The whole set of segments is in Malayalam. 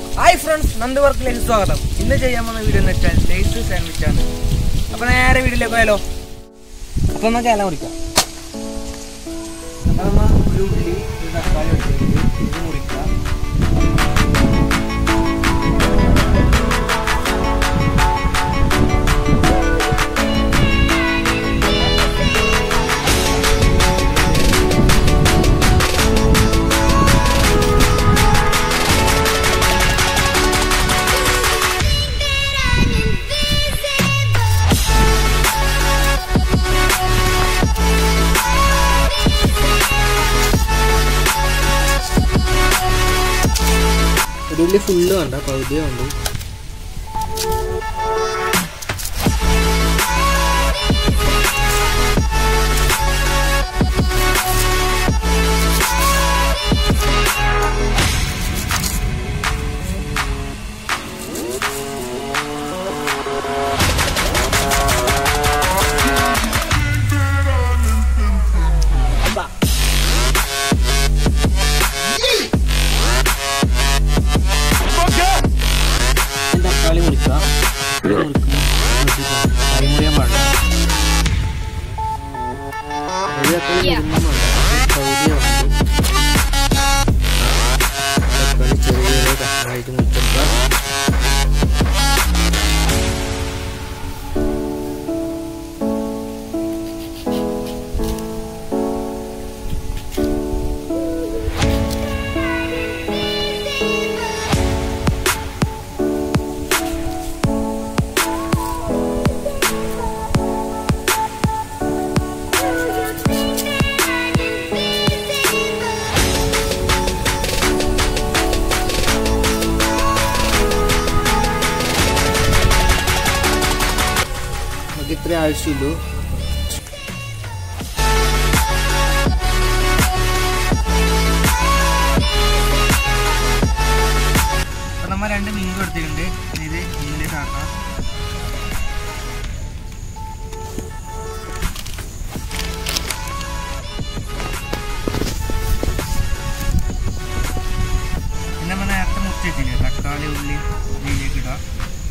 ഹായ് ഫ്രണ്ട്സ് നന്ദി വർക്കിലേക്ക് സ്വാഗതം ഇന്ന് ചെയ്യാൻ പോകുന്ന വീഡിയോ എന്ന് വെച്ചാൽ ലേസ് സാൻഡ്വിച്ച് ആണ് അപ്പൊ നേരെ വീഡിയോയിലേക്ക് പോയാലോ അപ്പൊ നമുക്ക് ഇല മുറിക്കാം അപ്പൊ നമ്മ ഒരു ഉള്ളി ഒരു തക്കാളി എടുത്തിട്ട് ഇത് മുറിക്കാം ഒരു ഉള്ളി ഫുള്ള് വേണ്ട പകുതി വേണ്ടു തക്കാളി മുറിക്കാം ഇത് മുറിക്കുമ്പോൾ കൈ മുറിയാൻ പാടില്ല ഒരു തക്കാളി മുറിഞ്ഞും വേണ്ട പകുതിയേ വേണ്ടു തക്കാളി ചെറിയ ചെറിയ കഷ്ണമായിട്ട് മുറിച്ചെടുക്കാം നമുക്ക് ഇത്രേ ആവശ്യമുള്ളൂ അപ്പൊ നമ്മ രണ്ട് മീൻ കൊടുത്തിട്ടുണ്ട് ഇത് മീനിലേക്ക് ആക്കാം പിന്നെ നമ്മൾ നേരത്തെ മുറിച്ച് വെച്ചില്ലേ തക്കാളി ഉള്ളി ഇതിലേക്ക് ഇടാം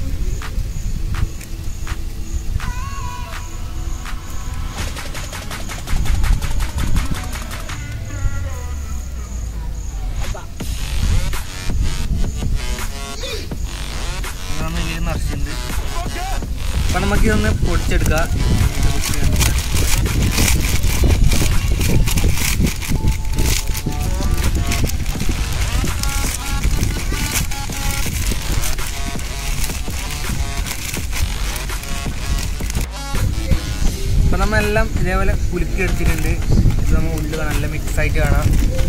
നമ്മൾ ഇതിൽ നിറച്ചിട്ടുണ്ട് അപ്പം നമുക്ക് ഇതൊന്ന് പൊടിച്ചെടുക്കാം അപ്പം നമ്മളെല്ലാം ഇതേപോലെ കുലുക്കി എടുത്തിട്ടുണ്ട് ഇത് നമ്മൾ ഉള്ളിൽ നല്ല മിക്സ് ആയിട്ട് കാണാം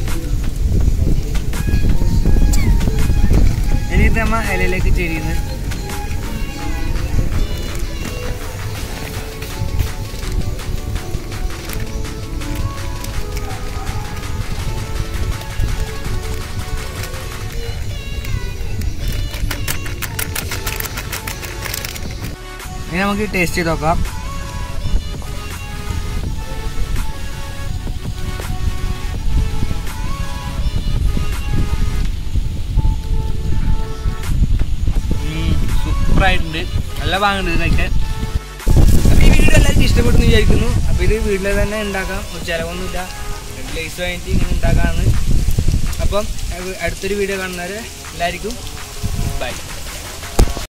ഇനി ഇത് നമ്മ ഇലയിലേക്ക് ചെരിയുന്നത് ഇനി നമുക്ക് ടേസ്റ്റ് ചെയ്ത് നോക്കാം സൂപ്പറായിട്ടുണ്ട് നല്ല ഭാഗമുണ്ട് ഇത് കഴിക്കാൻ അപ്പോൾ ഈ വീഡിയോ എല്ലാവർക്കും ഇഷ്ടപ്പെട്ടെന്ന് വിചാരിക്കുന്നു അപ്പോൾ ഇത് വീട്ടിൽ തന്നെ ഉണ്ടാക്കാം ഒരു ചിലവൊന്നുമില്ല ലേസ് വാങ്ങിയിട്ട് ഇങ്ങനെ ഉണ്ടാക്കാമെന്ന് അപ്പം അടുത്തൊരു വീഡിയോ കാണുന്നവരെ എല്ലാവർക്കും ബൈ